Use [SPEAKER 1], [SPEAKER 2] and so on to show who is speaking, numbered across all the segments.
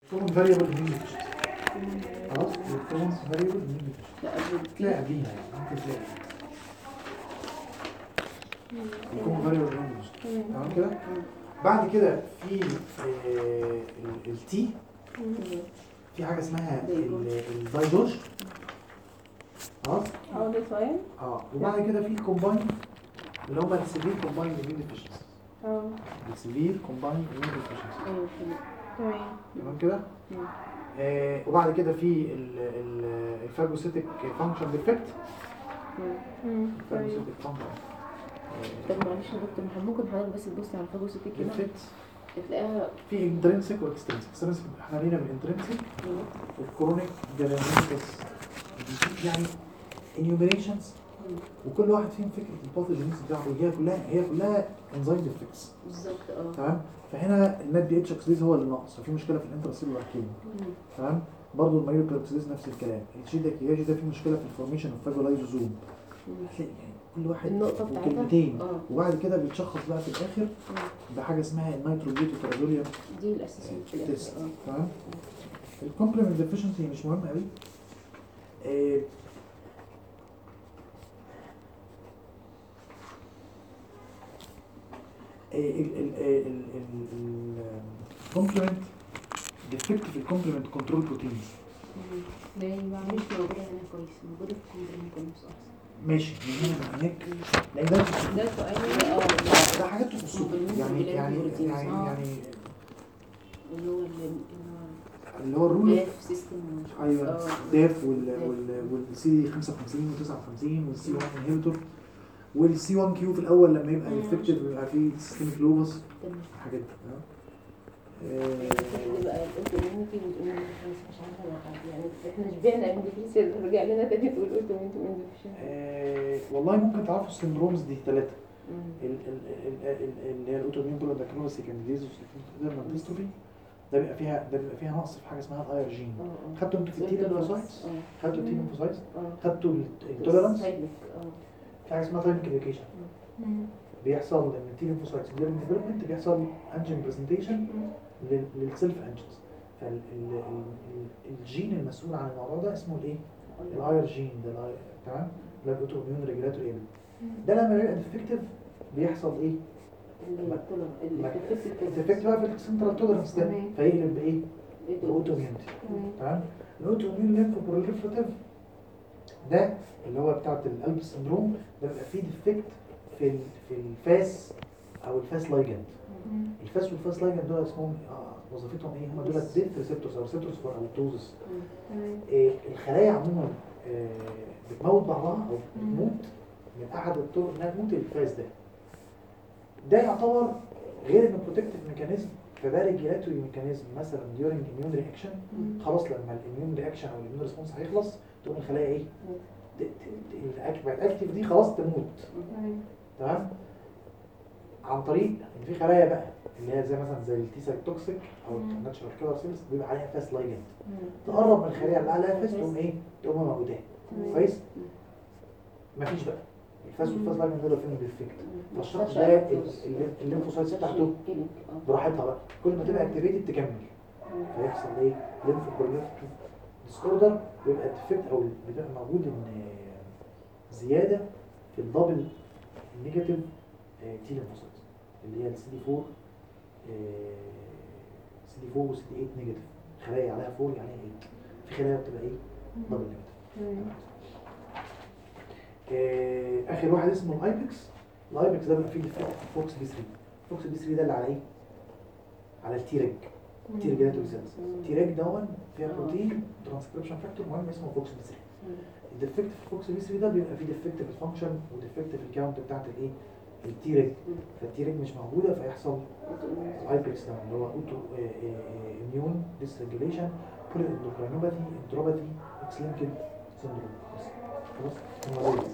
[SPEAKER 1] كومن فاريبل immune deficiency خلاص الكومن فاريبل immune deficiency
[SPEAKER 2] لا قبل
[SPEAKER 1] تلاقي قبليها يعني ممكن تلاقي الكومن فاريبل immune deficiency تمام كده بعد كده في التي في حاجه اسمها الدايدوش خلاص
[SPEAKER 3] اه ده سؤال
[SPEAKER 1] اه وبعد كده في الكومباين اللي هم السيفير كومباين immune deficiency
[SPEAKER 3] اه
[SPEAKER 1] السيفير كومباين immune deficiency
[SPEAKER 2] ايوه كده
[SPEAKER 3] تمام
[SPEAKER 1] تمام كده
[SPEAKER 2] مم.
[SPEAKER 1] آه وبعد كده في الفاجوسيتك فانكشن ديفكت
[SPEAKER 2] مم.
[SPEAKER 3] مم. طيب
[SPEAKER 1] الفاجوسيتك فانكشن
[SPEAKER 2] طب معلش يا دكتور محمد ممكن حضرتك بس تبص على الفاجوسيتك كده
[SPEAKER 1] ديفكت
[SPEAKER 2] تلاقيها
[SPEAKER 1] في انترنسك واكسترنسك اكسترنسك احنا لينا بالانترنسك والكرونيك جرانيتس يعني انيوميريشنز وكل واحد فيهم فكره الباثوجينيس بتاعته هي كلها هي كلها انزيم ديفكتس
[SPEAKER 2] بالظبط اه
[SPEAKER 1] تمام فهنا النت دي اتش اكسيز هو اللي ناقص ففي مشكله في الانترسيلولار كيمو
[SPEAKER 2] مم.
[SPEAKER 1] تمام برضه المايوكاربسيز نفس الكلام الشيدا كياجي ده فيه مشكله في الفورميشن اوف فاجولايزوزوم
[SPEAKER 2] مم.
[SPEAKER 1] هتلاقي يعني كل واحد
[SPEAKER 2] النقطة بتاعتها
[SPEAKER 1] وكلمتين
[SPEAKER 2] اه
[SPEAKER 1] وبعد كده بيتشخص بقى في الاخر
[SPEAKER 2] مم.
[SPEAKER 1] بحاجه اسمها النيتروبيوتيترازوليوم
[SPEAKER 2] دي الاساسيات في الاخر
[SPEAKER 1] تيست
[SPEAKER 2] اه
[SPEAKER 1] تمام الكومبلمنت ديفيشنسي مش مهم قوي آه، الكومبلمنت ديفكت في الكومبلمنت كنترول بروتينز
[SPEAKER 2] مم.
[SPEAKER 3] ده ايه بقى
[SPEAKER 2] مش موجودة هنا كويس موجودة في كومبلمنت كونس احسن
[SPEAKER 1] ماشي من هنا من هناك لان ده
[SPEAKER 3] ده سؤال
[SPEAKER 2] اه
[SPEAKER 1] ده حاجات تخصه يعني يعني يعني
[SPEAKER 3] آه.
[SPEAKER 1] يعني
[SPEAKER 2] اللي هو ال-
[SPEAKER 1] اللي هو الرول
[SPEAKER 2] اللاف سيستم
[SPEAKER 1] ايوه
[SPEAKER 2] آه.
[SPEAKER 1] داف وال وال والسي 55 و59 والسي 1 انهبيتور والسي 1 كيو في الاول لما يبقى
[SPEAKER 3] مم.
[SPEAKER 1] افكتيف بيبقى فيه سيستميك لوبس
[SPEAKER 2] تمام
[SPEAKER 1] الحاجات دي تمام
[SPEAKER 2] اللي
[SPEAKER 1] آه،
[SPEAKER 2] بقى الاوتومينيتي وتقول مش عارفه أنا- يعني احنا شبعنا من ديفيسيل رجع لنا تاني تقول اوتومينيتي من ديفيسيل
[SPEAKER 1] آه، والله ممكن تعرفوا السندرومز دي ثلاثه اللي هي الاوتوميون بولوداكنوسي كانديديز ديستروفي ده بيبقى فيها ده بيبقى فيها نقص في حاجه اسمها الاي ار جين خدتوا انتوا في التي ليمفوسايتس خدتوا التي ليمفوسايتس خدتوا التوليرانس في حاجه اسمها تايمينج اديوكيشن بيحصل ان التي ليمفوسايتس ديورنج ديفلوبمنت بيحصل انجين برزنتيشن للسيلف انجنز فالجين المسؤول عن الموضوع ده اسمه الايه؟ الاي ار جين ده ال I- تمام؟ ده الاوتوميون ريجولاتوري ايلمنت ده لما يبقى ديفكتيف بيحصل ايه؟ الديفكت بقى في السنترال تولرنس ده
[SPEAKER 3] تمام.
[SPEAKER 1] فيقلب بايه؟ باوتوميونتي
[SPEAKER 3] تمام
[SPEAKER 1] تمام؟ الاوتوميون ليمفو بروليفراتيف ده اللي هو بتاعت القلب سندروم ده بيبقى فيه ديفكت في ال- في الفاس او الفاس لايجند الفاس والفاس لايجند دول اسمهم آه، وظيفتهم ايه؟ هم دول ديث ريسبتورز او ريسبتورز فور البتوزس
[SPEAKER 3] تمام
[SPEAKER 1] إيه الخلايا عموما آه، بتموت بعضها او بتموت من احد الطرق انها تموت الفاس ده ده يعتبر غير انه بروتكتيف ميكانيزم فده ريجيلاتوري ميكانيزم مثلا ديورنج اميون رياكشن خلاص لما الاميون رياكشن او الاميون ريسبونس هيخلص تقوم الخلايا ايه؟ ت- ت- ت- بقت اكتف دي خلاص تموت
[SPEAKER 3] تمام
[SPEAKER 1] تمام؟ عن طريق ان في خلايا بقى اللي هي زي مثلا زي التي سيل توكسيك او
[SPEAKER 3] مم.
[SPEAKER 1] الناتشرال كيلر سيلز بيبقى عليها فاس لايجند تقرب من الخليه اللي عليها فاس تقوم ايه؟ تقوم موجوداها
[SPEAKER 3] تمام.
[SPEAKER 1] كويس؟ مفيش بقى الفاس والفاس لايجند دول فيهم ديفكت فالشخص ده ال- ال- الليمفوسايتس بتاعته براحتها بقى كل ما تبقى اكتيفيتد تكمل فيحصل ايه؟ ليمفوبروليفتيف ديسوردر بيبقى الديفكت او بيبقى موجود ان آه، زياده في الدبل نيجاتيف تي ليمفوسايتس اللي هي السي دي 4 سي دي 4 وسي دي 8 نيجاتيف خلايا عليها 4 يعني 8 في خلايا بتبقى ايه؟ دبل نيجاتيف
[SPEAKER 3] تمام
[SPEAKER 1] آه، اخر واحد اسمه الايبكس الايبكس ده بيبقى فيه ديفكت فوكس بي 3 فوكس بي 3 ده اللي على ايه؟ على التيرج تي ريجولاتوري سيلز تي ريج دون فيها
[SPEAKER 2] آه.
[SPEAKER 1] بروتين ترانسكريبشن فاكتور مهم اسمه فوكس بي 3 الديفكت في الفوكس بي 3 ده بيبقى فيه ديفكت في الفانكشن وديفكت في الكاونت بتاعت الايه؟ التي ريج فالتي ريج مش موجوده فيحصل الايبكس ده اللي هو اوتو اميون ديسريجوليشن بولي اندوكرينوباثي انتروباثي اكس لينكد سندروم بس خلاص هم دول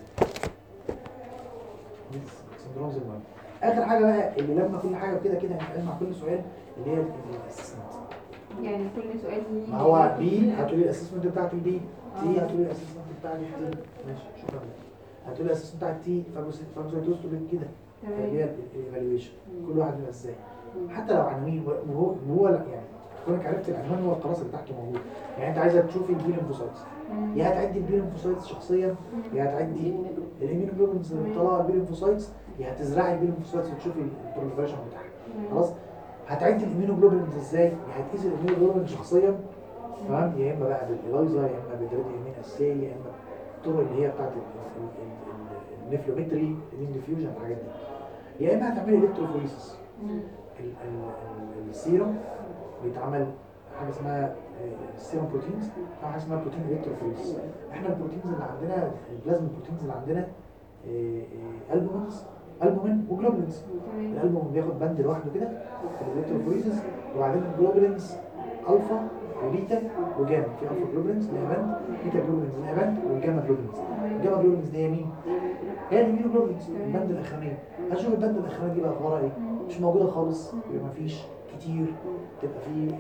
[SPEAKER 1] سندرومز المهم اخر حاجه بقى اللي لما كل حاجه كده كده هنتقال مع كل سؤال اللي هي الاسسمنت
[SPEAKER 3] يعني كل سؤال ليه
[SPEAKER 1] ما هو
[SPEAKER 3] إجابة
[SPEAKER 1] بي
[SPEAKER 3] كده.
[SPEAKER 1] هتقولي الاسسمنت بتاعت البي تي
[SPEAKER 3] آه.
[SPEAKER 1] هتقولي الاسسمنت بتاعت التي ماشي شكرا لك هتقولي الاسسمنت بتاعت التي فاجوسيتوز تقولي كده اللي هي
[SPEAKER 3] تمام
[SPEAKER 1] الايفالويشن كل واحد بيبقى ازاي حتى لو عناوين وهو وهو لا يعني كونك عرفت العنوان هو القراصه اللي تحته موجود يعني انت عايزه تشوفي البي ليمفوسايتس يا هتعدي البي ليمفوسايتس شخصيا يا هتعدي الاميونوجلوبولينز اللي طالعه البي ليمفوسايتس يا هتزرعي البي ليمفوسايتس وتشوفي البروليفريشن بتاعها خلاص هتعدي الاميونوجلوبولينز ازاي؟ يا هتقيس الاميونوجلوبولين شخصيا تمام يا اما بقى بالإلايزا يا اما بالراديو يمين اسي يا اما الطرق اللي هي بتاعت ال- ال- ال- ال- النفلومتري الديفيوجن الحاجات دي يا اما هتعملي الكتروفوريسيس ال- ال- ال- السيروم بيتعمل حاجه اسمها آه، السيروم بروتينز في حاجه اسمها بروتين الكتروفوريسيس احنا البروتينز اللي عندنا البلازما بروتينز اللي عندنا آه، آه، البومينز البومين وجلوبولينز الالبوم بياخد بند لوحده كده في الالكتروفوريسيس وبعدين الجلوبولينز الفا وبيتا وجاما في الفا جلوبولينز ليها بند بيتا جلوبولينز ليها بند والجاما جلوبولينز الجاما جلوبولينز دي هي مين؟ هي الامينو جلوبولينز البند الاخرانيه هشوف البند الاخرانيه دي بقى اخبارها ايه؟ مش موجوده خالص يبقى مفيش كتير تبقى في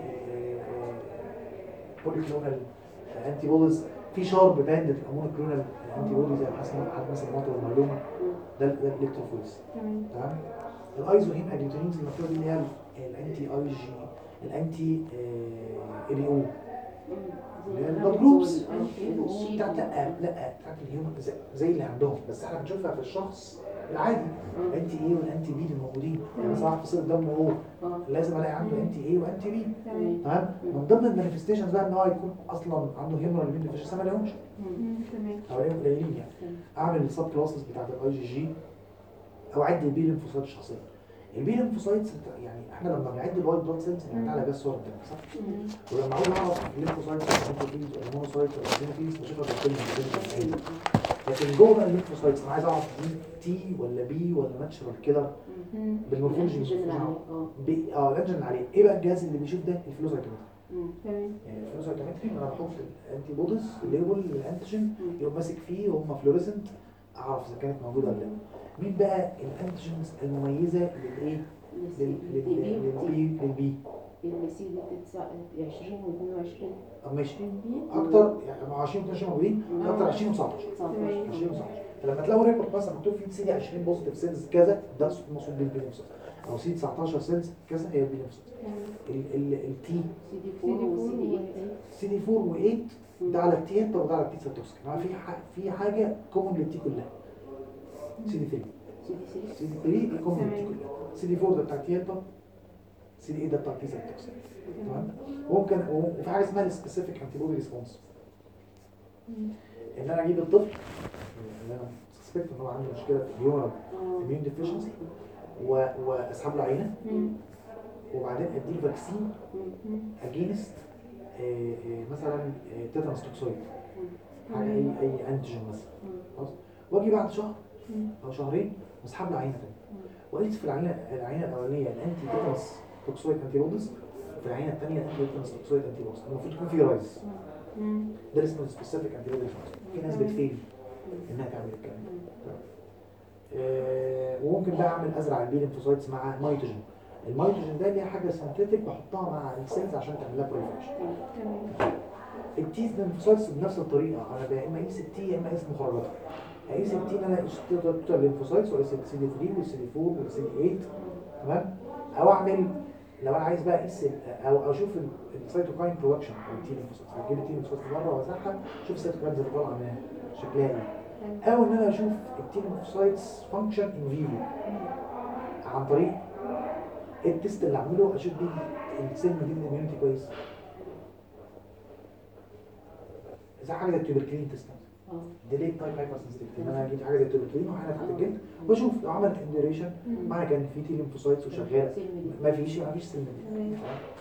[SPEAKER 1] بوليكلونال انتي بوديز في شارب باند تبقى مونوكلونال انتي بوديز زي حسن مثلا موتو والمعلومه ده ده الالكتروفوريسيس تمام الايزو هيم اجلوتينينز المفروض اللي هي الانتي اي جي الانتي ال او البلاد جروبس بتاعت لا لا بتاعت الهيومن زي, زي اللي عندهم بس احنا بنشوفها في الشخص العادي الانتي اي والانتي بي اللي موجودين يعني مثلا واحد فصيل دمه هو لازم الاقي عنده انتي اي وانتي بي تمام من ضمن المانيفستيشنز بقى ان هو يكون اصلا عنده هيمورال بين ديفيشنز ما لهمش
[SPEAKER 3] تمام
[SPEAKER 1] او ليهم قليلين يعني اعمل السب كلاسز بتاعت الاي جي جي او اعدي البي ليمفوسايت الشخصيه البي ليمفوسايتس يعني احنا لما بنعد الوايت بلاد سيلز بنعد على بس صور الدم صح؟ ولما اقول اعرف الليمفوسايتس والليمفوسايتس والمونوسايتس والبينوفيلز بشوفها بالفيلم لكن جوه بقى الليمفوسايتس انا عايز اعرف دي تي ولا بي ولا ناتشرال كده بالمورفولوجي بي اه الانجن عليه ايه بقى الجهاز اللي بيشوف ده الفلوسايتومتري
[SPEAKER 3] تمام
[SPEAKER 1] يعني الفلوسايتومتري انا بحط الانتي بوديز الليبل الانتيجين يقوم ماسك فيه وهم فلوريسنت اعرف اذا كانت موجوده ولا لا مين بقى الانتيجينز المميزه للايه لل- لل- للبي للبي
[SPEAKER 2] السي دي 20 و22
[SPEAKER 1] طب ماشي اكتر يعني مع 20 و22 موجودين
[SPEAKER 2] آه.
[SPEAKER 1] اكتر 20 و19
[SPEAKER 3] تمام.
[SPEAKER 1] 20 و19 فلما تلاقوا ريبورت مثلا مكتوب فيه سي دي 20 بوزيتيف سيلز كذا ده المقصود بالبي ليمفوسايت او سي 19 سيلز كذا هي البي ليمفوسايت التي
[SPEAKER 2] سي دي 4 وسي دي 8
[SPEAKER 1] سي دي 4 و8 ده على التي هيلبر وده على التي سيتوكسين يعني في ح- في حاجه كومن للتي كلها سي دي 3
[SPEAKER 2] سي دي 3
[SPEAKER 1] سي دي 3 دي كومن للتي
[SPEAKER 3] تمام.
[SPEAKER 1] كلها سي دي 4 ده بتاع التي هيلبر سي دي 8 ده بتاع التي سيتوكسين تمام ممكن وفي حاجه اسمها السبيسيفيك انتي بودي ريسبونس ان انا اجيب الطفل ان انا سسبكت ان هو عنده مشكله في الهيومن اميون ديفيشنسي واسحب له عينه وبعدين اديه فاكسين اجينست مثلا آه، تيتانوس توكسويد حاجه اي اي انتيجين مثلا خلاص واجي بعد شهر او شهرين واسحب له عينه ثانيه وقيس في العينه العينه الاولانيه الانتي تيتانوس توكسويد انتي بوديز وفي العينه الثانيه الانتي تيتانوس توكسويد انتي بوديز المفروض يكون في رايز ده اللي اسمه سبيسيفيك انتي بودي في ناس بتفيل انها تعمل الكلام ده آه، وممكن بقى اعمل ازرع البي ليمفوسايتس مع مايتوجين المايتوجين ده ليها حاجه سنتيتك بحطها مع السيلز عشان تعمل لها بروليفريشن التيز ليمفوسايتس بنفس الطريقه انا يا اما اقيس التي يا اما اقيس مخرجاتها اقيس التي ان انا اقيس توتال ليمفوسايتس واقيس السي دي 3 والسي دي 4 والسي دي 8 تمام او اعمل لو انا عايز بقى اقيس ال- او اشوف ال- السيتوكاين برودكشن او التي ليمفوسايتس اجيب التي ليمفوسايتس بره وازرعها اشوف السيتوكاينز اللي طالعه منها شكلها ايه او ان انا اشوف التي ليمفوسايتس فانكشن ان فيفو عن طريق التست اللي اعمله اشوف دي السيل دي الاميونيتي كويس زي حاجه زي التوبركلين تيست ديليت تايم هايبر سنسيتيفيتي ان انا اجيب حاجه زي التوبركلين واحنا تحت الجلد واشوف لو عملت اندوريشن معنى كان في تي ليمفوسايتس وشغاله ما فيش ما فيش سيل
[SPEAKER 3] تمام.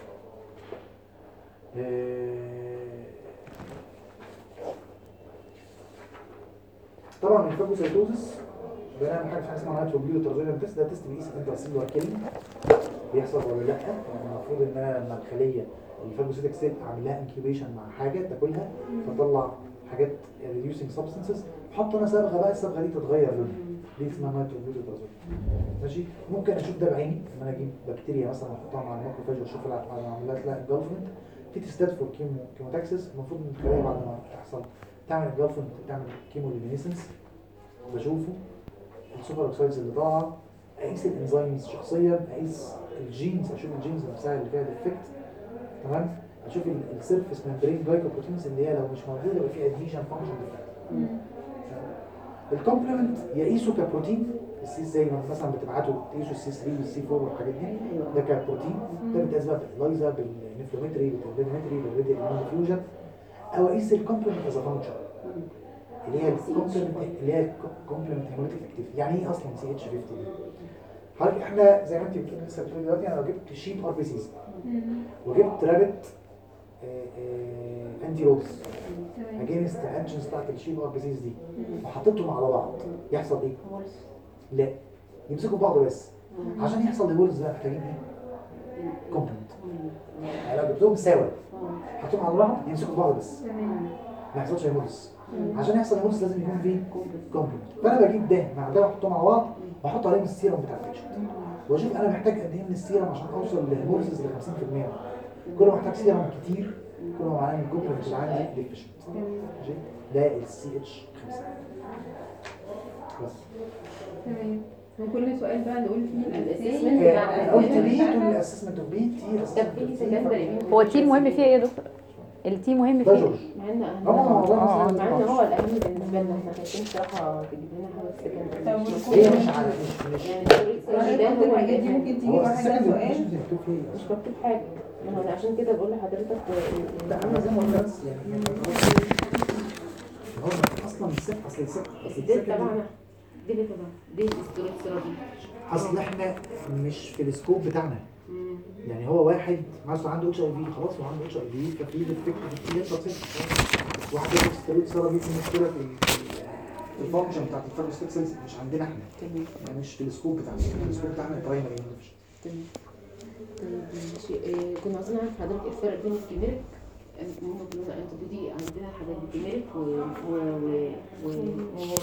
[SPEAKER 1] طبعا الفاجوسايتوزس بنعمل حاجه حاجه اسمها نايتروجليو ترانزيشن تيست ده تيست بيقيس انترسيلولار كيلينج بيحصل ولا لا يعني المفروض ان انا لما الخليه الفاجوسيتك سيل اعمل لها انكيوبيشن مع حاجه تاكلها فطلع حاجات ريديوسينج سبستنسز احط انا صبغه بقى الصبغه دي تتغير لونها دي اسمها نايتروجليو ترانزيشن ماشي ممكن اشوف ده بعيني ان انا اجيب بكتيريا مثلا احطها مع الماكروفاج واشوف العمليات لها انجلفمنت في تيستات فور كيمو كيموتاكسس المفروض ان الخلايا بعد ما تحصل تعمل انجلفمنت تعمل كيموليمينيسنس بشوفه السوبر اوكسايدز اللي طالعه اقيس الانزيمز شخصيا اقيس الجينز اشوف الجينز نفسها اللي فيها ديفكت تمام اشوف السيرفيس ممبرين جلايكوبروتينز اللي هي لو مش موجوده يبقى في ادهيشن فانكشن
[SPEAKER 3] مم.
[SPEAKER 1] الكومبلمنت يقيسوا كبروتين السي زي ما مثلا بتبعتوا تقيسوا السي 3 والسي 4 والحاجات دي
[SPEAKER 2] ايوه
[SPEAKER 1] ده كبروتين ده بيتقاس بقى بالايزا بالنفلومتري بالتربينومتري بالريدي فيوجن او اقيس الكومبلمنت از فانكشن اللي هي الكومبلمنت اللي هي الكومبلمنت هيموليتيك اكتيفيتي يعني ايه اصلا سي اتش 50 دي؟ حضرتك احنا زي ما انت بتقولي لسه بتقولي دلوقتي انا لو جبت شيب ار بي سيز
[SPEAKER 3] مم.
[SPEAKER 1] وجبت رابت انتي بوديز
[SPEAKER 3] تمام
[SPEAKER 1] اجينست الانجنز بتاعت الشيب ار بي سيز دي وحطيتهم على بعض يحصل ايه؟
[SPEAKER 2] هولس
[SPEAKER 1] لا يمسكوا بعض بس عشان يحصل هيموليز بقى محتاجين ايه؟ كومبلمنت يعني لو جبتهم سوا حطيتهم على بعض يمسكوا بعض بس
[SPEAKER 3] تمام
[SPEAKER 1] ما يحصلش هيموليز
[SPEAKER 3] مم.
[SPEAKER 1] عشان يحصل هيموليز لازم يكون فيه كومبلمنت فانا بجيب ده مع ده واحطهم على بعض واحط عليهم السيرم بتاع البيشنت واشوف انا محتاج قد ايه من السيرم عشان اوصل لهيموليز ل 50% كل ما احتاج سيرم كتير كل ما معناه ان الكومبلمنت اللي عندي ديفيشنت
[SPEAKER 3] تمام
[SPEAKER 1] ماشي ده السي اتش 5 بس
[SPEAKER 3] تمام وكل سؤال بقى نقول فيه
[SPEAKER 2] الأسسمنت
[SPEAKER 3] الأساسي
[SPEAKER 2] بتاع
[SPEAKER 1] انا قلت بي تقول لي اسسمنت اوف بي تي
[SPEAKER 2] طب في سكندري
[SPEAKER 4] هو التي مهم فيه ايه يا دكتور التي مهم
[SPEAKER 1] ده
[SPEAKER 4] فيه
[SPEAKER 1] جورج
[SPEAKER 2] مع ان
[SPEAKER 1] اه اه
[SPEAKER 4] آه،
[SPEAKER 1] ده
[SPEAKER 2] مع ان
[SPEAKER 1] جورج.
[SPEAKER 2] هو الاهم بالنسبه لنا احنا خايفين صراحه تجيب لنا حاجه
[SPEAKER 3] طب
[SPEAKER 2] سكندري
[SPEAKER 1] هي مش على مش مش
[SPEAKER 2] يعني الطريق ده هو
[SPEAKER 3] الحاجات دي
[SPEAKER 2] اللي-
[SPEAKER 3] ممكن تيجي
[SPEAKER 1] هو
[SPEAKER 3] واحدة
[SPEAKER 1] السكند
[SPEAKER 3] سؤال
[SPEAKER 1] ديفيشن مكتوب فيه
[SPEAKER 2] مش مكتوب حاجه ما هو أنا عشان كده بقول لحضرتك
[SPEAKER 1] لا انا زي ما قلت بس يعني هو اصلا السك اصل السك أصل
[SPEAKER 2] دي
[SPEAKER 1] السك
[SPEAKER 2] تبعنا دي اللي تبعنا دي الاسترويد ثيرابي
[SPEAKER 1] اصل احنا مش في السكوب بتاعنا يعني هو واحد مثلا عنده اتش اي في خلاص هو عنده اتش اي في ففي ديفكت في التي واحد عنده ستيرويد ثيرابي في مشكله في ال- في الفانكشن بتاعت الفاجوستيك سيلز مش عندنا احنا
[SPEAKER 2] تمام
[SPEAKER 1] يعني مش في السكوب بتاعنا السكوب بتاعنا برايمري
[SPEAKER 2] تمام طيب ماشي إيه، كنا عايزين نعرف حضرتك الفرق بين الكيميريك ممكن كلنا انت بودي عندنا حاجات الكيميريك و و و و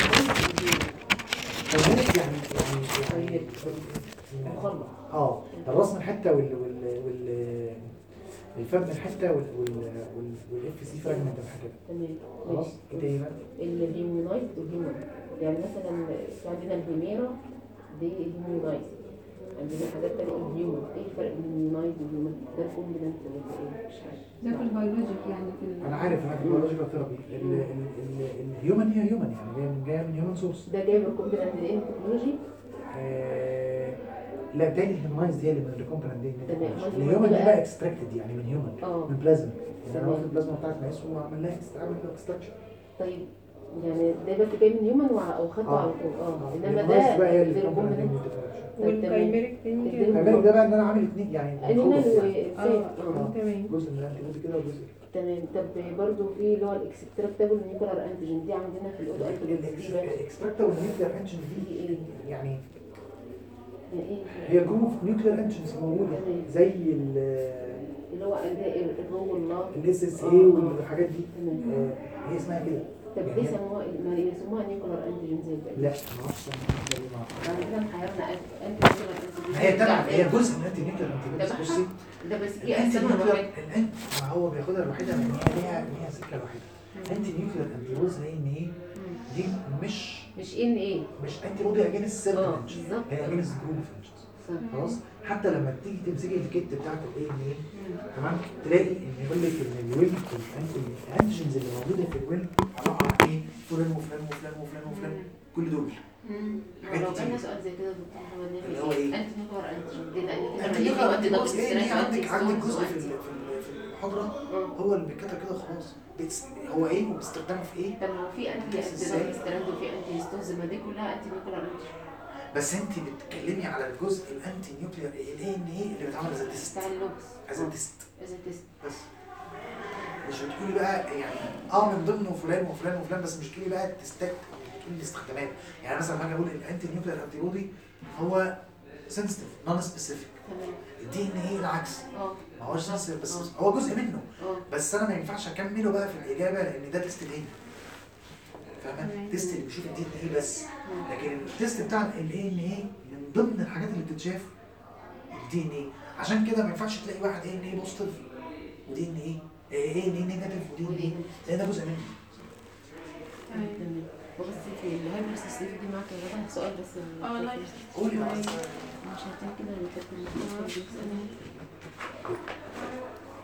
[SPEAKER 1] فالملك يعني يعني يعني
[SPEAKER 2] مخلط.
[SPEAKER 1] اه الراس من حته وال وال وال الفم من حته وال وال وال والاف سي فراجمنت من حته
[SPEAKER 2] تمام
[SPEAKER 1] خلاص
[SPEAKER 2] ماشي
[SPEAKER 1] كده ايه بقى؟
[SPEAKER 2] الهيمونايز والهيمون يعني مثلا في عندنا الهيميرا دي هيمونايز عندنا حاجات تانية الهيومن ايه الفرق بين الهيمونايز والهيومن ده الكومبلمنت ولا ايه مش عارف
[SPEAKER 3] ده في البيولوجيك يعني في ال-
[SPEAKER 1] انا عارف انا في البيولوجيكال ثيرابي الهيومن هي هيومن يعني جايه من جايه من هيومن سورس
[SPEAKER 2] ده جايب الكومبلمنت ايه التكنولوجي
[SPEAKER 1] لا تاني الهيومنايز دي اللي من الريكومبلنت دي
[SPEAKER 2] تمام.
[SPEAKER 1] الهيومن دي بقى اكستراكتد يعني من هيومن
[SPEAKER 2] اه
[SPEAKER 1] من بلازما يعني انا
[SPEAKER 2] تمام.
[SPEAKER 1] واخد البلازما بتاعت ناس وعمل لها عمل لها اكستراكشن
[SPEAKER 2] طيب يعني ده بس جاي من هيومن وع- او خدته
[SPEAKER 1] آه.
[SPEAKER 2] على طول اه انما
[SPEAKER 1] الهيومنايز
[SPEAKER 2] ده
[SPEAKER 1] بقى هي
[SPEAKER 2] غير
[SPEAKER 1] اللي
[SPEAKER 2] الكومبلمنت
[SPEAKER 3] والكايميريك تاني كده
[SPEAKER 1] الكاميريك ده بقى ان انا عامل اثنين يعني
[SPEAKER 2] انيمال
[SPEAKER 1] مفروض يعني.
[SPEAKER 2] وسيف
[SPEAKER 3] اه
[SPEAKER 2] اه
[SPEAKER 3] اه تمام
[SPEAKER 1] جزء من الانتي كده وجزء
[SPEAKER 2] تمام طب برضه في اللي هو الاكستراكتابل نيوكلر انتيجين دي عندنا في الاوتو انتيجين
[SPEAKER 1] الاكستراكتا والنيوكلير انجن دي
[SPEAKER 2] ايه
[SPEAKER 1] يعني
[SPEAKER 2] يعني ايه
[SPEAKER 1] هي جروب نيوكلير انجنز موجوده زي
[SPEAKER 2] اللي هو ال- الرو والله
[SPEAKER 1] الاس اس اي
[SPEAKER 2] آه.
[SPEAKER 1] والحاجات دي
[SPEAKER 2] تمام
[SPEAKER 1] آه، هي اسمها كده
[SPEAKER 2] طب ليه سموها ما يسموها نيوكلر انتيجين زي الباقي؟
[SPEAKER 1] لا ما اعرفش اسمها إيه، ما أعرفش.
[SPEAKER 2] بعد كده محيرنا انت نيوكلر انتيجين
[SPEAKER 1] هي تبع هي جزء من الانتي نيوكلير انتي
[SPEAKER 2] تبعها؟
[SPEAKER 1] بصي
[SPEAKER 2] ده بس دي
[SPEAKER 1] الانتي
[SPEAKER 2] اقسامها
[SPEAKER 1] نيوكلير
[SPEAKER 2] الوحيد
[SPEAKER 1] الانت ما هو بياخدها الوحيده لان هي ليها ليها سكه الوحيده الانتي نيوكلير انتي بوز هي ان ايه دي مش
[SPEAKER 2] مش ان ايه
[SPEAKER 1] مش انتي بودي اجينست سيرفن
[SPEAKER 2] اه بالظبط
[SPEAKER 1] هي اجينست جروب انجنز
[SPEAKER 2] صح.
[SPEAKER 1] خلاص حتى لما تيجي تمسكي الكيت بتاعت الاي ان ايه تمام تلاقي ان يقول لك ان الويل الانتيجنز اللي موجوده في الويل عباره عن ايه فلان وفلان وفلان وفلان وفلان كل دول حاجات
[SPEAKER 2] لو
[SPEAKER 1] كتير.
[SPEAKER 2] جالنا سؤال زي كده دكتور محمد نعمل
[SPEAKER 1] اللي هو إيه؟
[SPEAKER 2] انت نيوكلر انتيجين دي لان كده
[SPEAKER 1] انت
[SPEAKER 2] لما يجي
[SPEAKER 1] كده
[SPEAKER 2] وقت ضغط
[SPEAKER 1] جزء ايه
[SPEAKER 2] استراحه
[SPEAKER 1] عندك عندك جزء في ال-
[SPEAKER 2] وقت-
[SPEAKER 1] في ال- في المحاضره
[SPEAKER 2] اه.
[SPEAKER 1] هو اللي بيتكتب كده خلاص بيتس- هو ايه وباستخدامه في ايه
[SPEAKER 2] طب ما هو في انتي انتي ستراند وفي انتي هيستوز ما دي كلها انتي نيوكلر انتيجين
[SPEAKER 1] بس انت بتتكلمي على الجزء الانتي نيوكلير الاي ان ايه اللي بيتعمل از تيست
[SPEAKER 2] بتاع اللوكس
[SPEAKER 1] از تيست
[SPEAKER 2] از تيست
[SPEAKER 1] بس مش بتقولي بقى يعني اه من ضمنه فلان وفلان وفلان بس مش بتقولي بقى التستات او بتقولي الاستخدامات يعني مثلا لما اجي اقول الانتي نيوكلير انتي بودي هو سنسيتيف نون سبيسيفيك
[SPEAKER 2] تمام
[SPEAKER 1] الدي ان ايه العكس
[SPEAKER 2] اه
[SPEAKER 1] ما هوش سنسيتيف بس
[SPEAKER 2] اه.
[SPEAKER 1] هو جزء منه
[SPEAKER 2] اه
[SPEAKER 1] بس انا ما ينفعش اكمله بقى في الاجابه لان ده تيست تاني فاهمه
[SPEAKER 3] تمام.
[SPEAKER 1] تيست اللي بيشوف الدي ان ايه بس لكن التيست بتاع الاي ان ايه من ضمن الحاجات اللي بتتشاف الدي ان ايه عشان كده ما ينفعش تلاقي واحد اي ان ايه بوزيتيف ودي ان ايه اي ان ايه نيجاتيف ودي ان ايه لان ده جزء منه
[SPEAKER 3] تمام
[SPEAKER 2] تمام وبس في الهايبرسيستيف دي معاك يا رضا سؤال بس
[SPEAKER 3] اه لا
[SPEAKER 1] قولي بقى
[SPEAKER 2] مش هتلاقي كده اللي كانت المفروض دي بتسألني.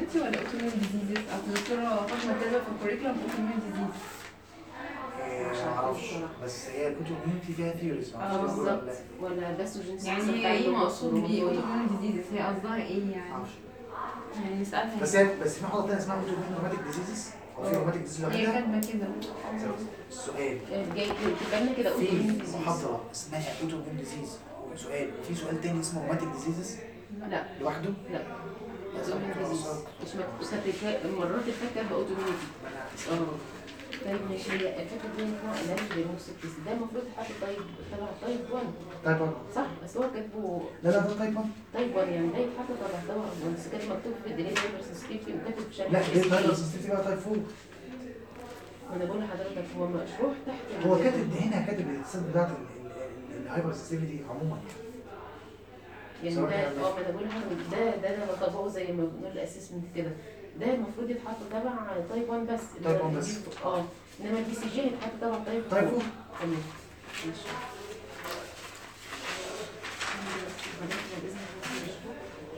[SPEAKER 3] immunity ولا autoimmune diseases اصل الدكتوره فاطمه كاتبه في الكوريكولم autoimmune disease
[SPEAKER 2] مش
[SPEAKER 1] آه،
[SPEAKER 2] عارفة
[SPEAKER 1] معرفش
[SPEAKER 2] بصراحة.
[SPEAKER 1] بس هي الاوتو اميونيتي فيها ثيوريز
[SPEAKER 3] آه،
[SPEAKER 2] بالظبط ولا باثوجينز
[SPEAKER 3] يعني هي ايه مقصود بيه autoimmune diseases هي قصدها ايه يعني
[SPEAKER 1] معرفش
[SPEAKER 3] يعني نسالها
[SPEAKER 1] بس هي بس في محاضره ثانيه اسمها اوتو روماتيك ديزيزز او في
[SPEAKER 2] آه.
[SPEAKER 1] روماتيك ديزيز
[SPEAKER 3] هي
[SPEAKER 1] لوحدها
[SPEAKER 3] كاتبه كده
[SPEAKER 1] السؤال
[SPEAKER 2] جاي كتبنا كده
[SPEAKER 1] في
[SPEAKER 2] autoimmune disease.
[SPEAKER 1] محاضره اسمها اوتو اميون ديزيز سؤال وفي سؤال تاني اسمه روماتيك ديزيزز
[SPEAKER 2] لا
[SPEAKER 1] لوحده
[SPEAKER 2] لا autoimmune disease. مش مكتوب كانت المرات اللي فاتت كاتبه autoimmune اه طيب ماشي هي الفكره دي نوع الالرجي للموسيقى ده المفروض يتحط طيب تبع طيب 1
[SPEAKER 1] تايب 1
[SPEAKER 2] صح بس هو كاتبه
[SPEAKER 1] لا لا ده تايب 1
[SPEAKER 2] طيب 1 يعني ده يتحط تبع تبع 1 بس كان مكتوب في الدليل سنسيتيفيتي وكاتب في شرح
[SPEAKER 1] لا
[SPEAKER 2] اس
[SPEAKER 1] ده
[SPEAKER 2] بي.
[SPEAKER 1] تايب سنسيتيفيتي بقى تايب 4
[SPEAKER 2] وانا بقول لحضرتك هو مشروح تحت
[SPEAKER 1] هو
[SPEAKER 2] يعني
[SPEAKER 1] كاتب هنا كاتب الاتصال بتاعت الهايبر سنسيتيفيتي عموما
[SPEAKER 2] يعني
[SPEAKER 1] سواء
[SPEAKER 2] ده
[SPEAKER 1] يعني-
[SPEAKER 2] اه ما انا بقول لحضرتك ده ده انا بطبقه زي ما بنقول الاسسمنت كده ده المفروض يتحط تبع تايب 1 بس اللي
[SPEAKER 1] تايب
[SPEAKER 2] هو
[SPEAKER 1] 1 بس.
[SPEAKER 2] الجديد. اه انما البي سي جي هيتحط تبع تايب
[SPEAKER 1] تايب
[SPEAKER 2] 4
[SPEAKER 1] 4
[SPEAKER 2] تمام ماشي بعدين بإذن الله نشوف.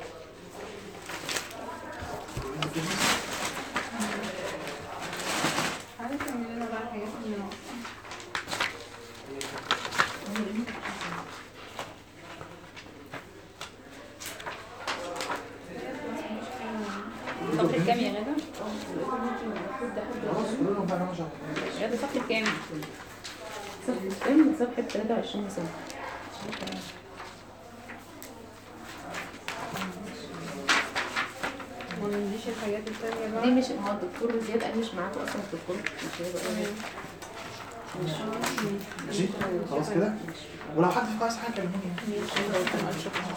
[SPEAKER 3] عايزه تعمل لنا بقى حاجات اللي ناقصه
[SPEAKER 4] صفحة كام يا غدا؟
[SPEAKER 2] اه دلوقتي ممكن المفروض ده حد
[SPEAKER 1] خلاص قولوا لهم بقى انا مش
[SPEAKER 4] غدا صفحة كام؟
[SPEAKER 2] صفحة كام؟ صفحة 23 سنة
[SPEAKER 3] ما نديش الحاجات التانية بقى
[SPEAKER 2] دي مش ما الدكتور زياد قال مش معاكم اصلا في الكل مش هيبقى
[SPEAKER 3] تمام.
[SPEAKER 1] ماشي خلاص كده ولو حد في عايز حاجه كلموني يعني.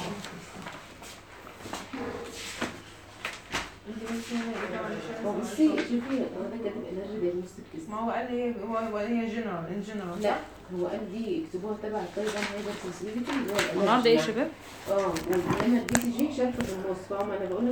[SPEAKER 2] هو بصي شوفي هو ده كاتب انرجي دايجنوستيك
[SPEAKER 3] ما هو قال لي هو هو هي جنرال ان جنرال
[SPEAKER 2] لا هو قال دي اكتبوها تبع الطيب انا هايبر سنسيتيفيتي اللي هو الالرجي
[SPEAKER 4] النهارده ايه يا
[SPEAKER 2] يعني.
[SPEAKER 4] شباب؟
[SPEAKER 2] اه وانما البي سي جي شاركه في النص فاهم انا بقول